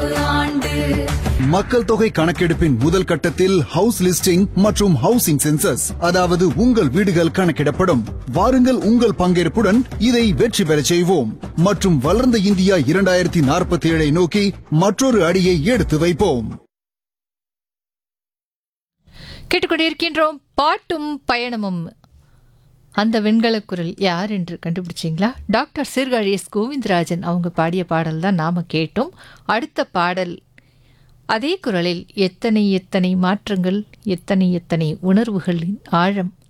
கணக்கெடுப்பு ஆண்டு மக்கள் தொகை கணக்கெடுப்பின் முதல் கட்டத்தில் ஹவுஸ் லிஸ்டிங் மற்றும் ஹவுசிங் சென்சஸ் அதாவது உங்கள் வீடுகள் கணக்கிடப்படும் வாருங்கள் உங்கள் பங்கேற்புடன் இதை வெற்றி பெறச் செய்வோம் மற்றும் வளர்ந்த இந்தியா இரண்டாயிரத்தி நாற்பத்தி ஏழை நோக்கி மற்றொரு அடியை எடுத்து வைப்போம் கேட்டுக்கொண்டிருக்கின்றோம் பாட்டும் பயணமும் அந்த வெண்கலக் குரல் யார் என்று கண்டுபிடிச்சிங்களா டாக்டர் சீர்காழி எஸ் கோவிந்தராஜன் அவங்க பாடிய பாடல் தான் நாம கேட்டோம் அடுத்த பாடல் அதே குரலில் எத்தனை எத்தனை மாற்றங்கள் எத்தனை எத்தனை உணர்வுகளின் ஆழம்